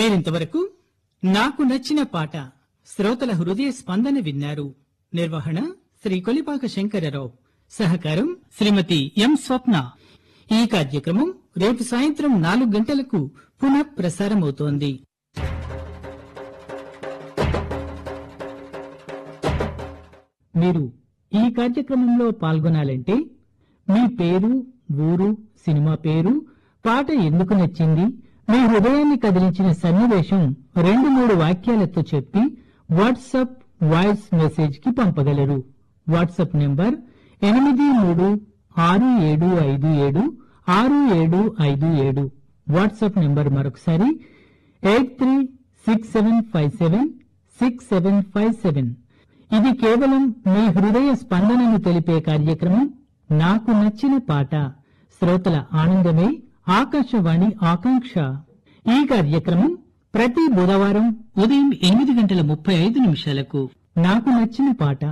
మీరింతవరకు నాకు నచ్చిన పాట శ్రోతల హృదయ స్పందన విన్నారు నిర్వహణ శ్రీ కొలిపాక శంకరరావు సహకారం శ్రీమతి ఎం స్వప్న ఈ కార్యక్రమం రేపు సాయంత్రం నాలుగు గంటలకు పునః ప్రసారమవుతోంది మీరు ఈ కార్యక్రమంలో పాల్గొనాలంటే మీ పేరు ఊరు సినిమా పేరు పాట ఎందుకు నచ్చింది మీ హృదయాన్ని కదిలించిన సన్నివేశం రెండు మూడు వాక్యాలతో చెప్పి వాట్సాప్ వాయిస్ మెసేజ్ కి పంపగలరు వాట్సాప్ నెంబర్ ఎనిమిది మూడు ఆరు ఏడు ఐదు ఏడు ఆరు ఏడు ఐదు ఏడు వాట్సాప్ నెంబర్ మరొకసారి eight three six seven five seven six seven five seven ఇది కేవలం మీ హృదయ స్పందనను తెలిపే కార్యక్రమం నాకు నచ్చిన పాట శ్రోతల ఆనందమే ఆకాశవాణి ఆకాంక్ష ఈ కార్యక్రమం ప్రతి బుధవారం ఉదయం ఎనిమిది గంటల ముప్పై ఐదు నిమిషాలకు నాకు నచ్చిన పాట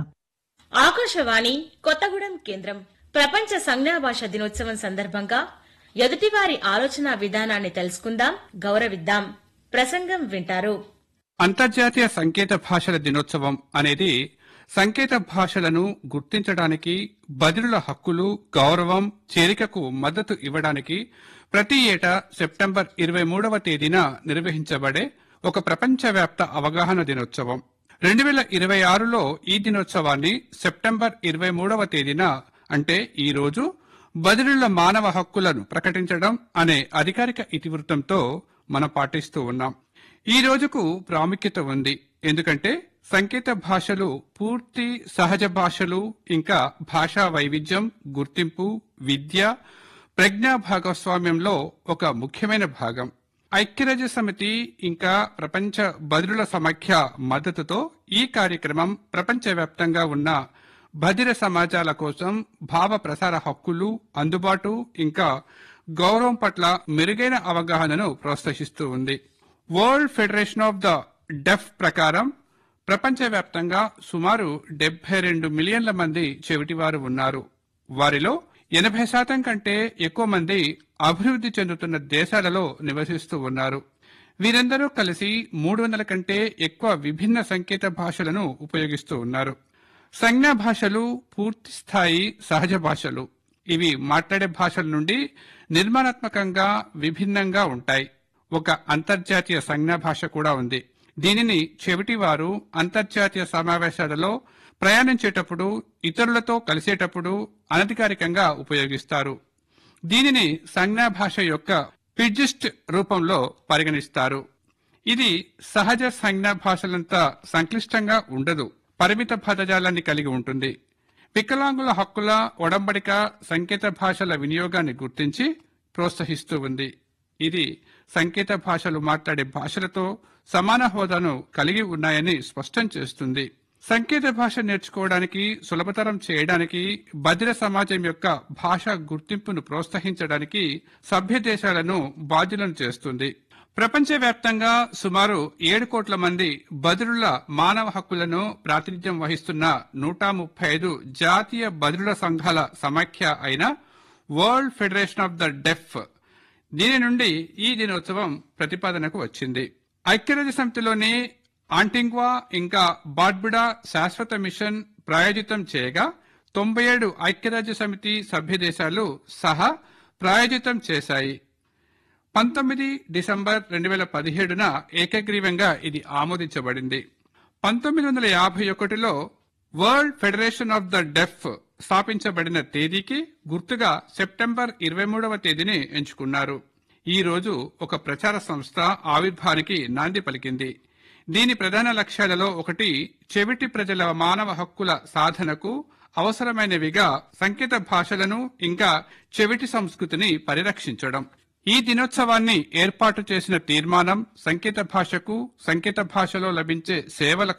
ఆకాశవాణి కొత్తగూడెం కేంద్రం ప్రపంచ సంజ్ఞా భాష దినోత్సవం సందర్భంగా ఎదుటివారి ఆలోచన విధానాన్ని తెలుసుకుందాం గౌరవిద్దాం ప్రసంగం వింటారు అంతర్జాతీయ సంకేత భాషల దినోత్సవం అనేది సంకేత భాషలను గుర్తించడానికి బదిలుల హక్కులు గౌరవం చేరికకు మద్దతు ఇవ్వడానికి ప్రతి ఏటా సెప్టెంబర్ ఇరవై మూడవ తేదీన నిర్వహించబడే ఒక ప్రపంచవ్యాప్త అవగాహన దినోత్సవం రెండు వేల ఇరవై ఆరులో ఈ దినోత్సవాన్ని సెప్టెంబర్ ఇరవై మూడవ తేదీన అంటే ఈ రోజు బదిలీల మానవ హక్కులను ప్రకటించడం అనే అధికారిక ఇతివృత్తంతో మనం పాటిస్తూ ఉన్నాం ఈ రోజుకు ప్రాముఖ్యత ఉంది ఎందుకంటే సంకేత భాషలు పూర్తి సహజ భాషలు ఇంకా భాషా వైవిధ్యం గుర్తింపు విద్య ప్రజ్ఞా భాగస్వామ్యంలో ఒక ముఖ్యమైన భాగం ఐక్యరాజ్య సమితి ఇంకా ప్రపంచ బదిలుల సమాఖ్య మద్దతుతో ఈ కార్యక్రమం ప్రపంచవ్యాప్తంగా ఉన్న బదిర సమాజాల కోసం భావ ప్రసార హక్కులు అందుబాటు ఇంకా గౌరవం పట్ల మెరుగైన అవగాహనను ప్రోత్సహిస్తూ ఉంది World Federation of the Deaf ప్రకారం ప్రపంచవ్యాప్తంగా సుమారు డెబ్బై రెండు మిలియన్ల మంది చెవిటివారు ఉన్నారు వారిలో ఎనభై శాతం కంటే ఎక్కువ మంది అభివృద్ధి చెందుతున్న దేశాలలో నివసిస్తూ ఉన్నారు వీరందరూ కలిసి మూడు వందల కంటే ఎక్కువ విభిన్న సంకేత భాషలను ఉపయోగిస్తూ ఉన్నారు సంజ్ఞా భాషలు పూర్తి స్థాయి సహజ భాషలు ఇవి మాట్లాడే భాషల నుండి నిర్మాణాత్మకంగా విభిన్నంగా ఉంటాయి ఒక అంతర్జాతీయ సంజ్ఞా భాష కూడా ఉంది దీనిని చెవిటివారు అంతర్జాతీయ సమావేశాలలో ప్రయాణించేటప్పుడు ఇతరులతో కలిసేటప్పుడు అనధికారికంగా ఉపయోగిస్తారు దీనిని సంజ్ఞా భాష యొక్క పిడ్జిస్ట్ రూపంలో పరిగణిస్తారు ఇది సహజ సంజ్ఞా భాషలంత సంక్లిష్టంగా ఉండదు పరిమిత పదజాలాన్ని కలిగి ఉంటుంది వికలాంగుల హక్కుల ఒడంబడిక సంకేత భాషల వినియోగాన్ని గుర్తించి ప్రోత్సహిస్తూ ఉంది ఇది సంకేత భాషలు మాట్లాడే భాషలతో సమాన హోదాను కలిగి ఉన్నాయని స్పష్టం చేస్తుంది సంకేత భాష నేర్చుకోవడానికి సులభతరం చేయడానికి బదిర సమాజం యొక్క భాషా గుర్తింపును ప్రోత్సహించడానికి సభ్య దేశాలను బాధ్యులను చేస్తుంది ప్రపంచవ్యాప్తంగా సుమారు ఏడు కోట్ల మంది బదిరుల మానవ హక్కులను ప్రాతినిధ్యం వహిస్తున్న నూట ముప్పై ఐదు జాతీయ బదిరుల సంఘాల సమాఖ్య అయిన World Federation of the Deaf దీని నుండి ఈ దినోత్సవం ప్రతిపాదనకు వచ్చింది ఐక్యరాజ్య సమితిలోని ఆంటింగ్వా ఇంకా బాడ్బుడా శాశ్వత మిషన్ ప్రాయోజితం చేయగా తొంభై ఏడు ఐక్యరాజ్య సమితి సభ్య దేశాలు సహా ప్రాయోజితం చేశాయి పంతొమ్మిది డిసెంబర్ రెండు వేల పదిహేడున ఏకగ్రీవంగా ఇది ఆమోదించబడింది పంతొమ్మిది వందల యాభై ఒకటిలో World Federation of the Deaf స్థాపించబడిన తేదీకి గుర్తుగా సెప్టెంబర్ ఇరవై మూడవ తేదీని ఎంచుకున్నారు ఈ రోజు ఒక ప్రచార సంస్థ ఆవిర్భానికి నాంది పలికింది దీని ప్రధాన లక్ష్యాలలో ఒకటి చెవిటి ప్రజల మానవ హక్కుల సాధనకు అవసరమైనవిగా సంకేత భాషలను ఇంకా చెవిటి సంస్కృతిని పరిరక్షించడం ఈ దినోత్సవాన్ని ఏర్పాటు చేసిన తీర్మానం సంకేత భాషకు సంకేత భాషలో లభించే సేవల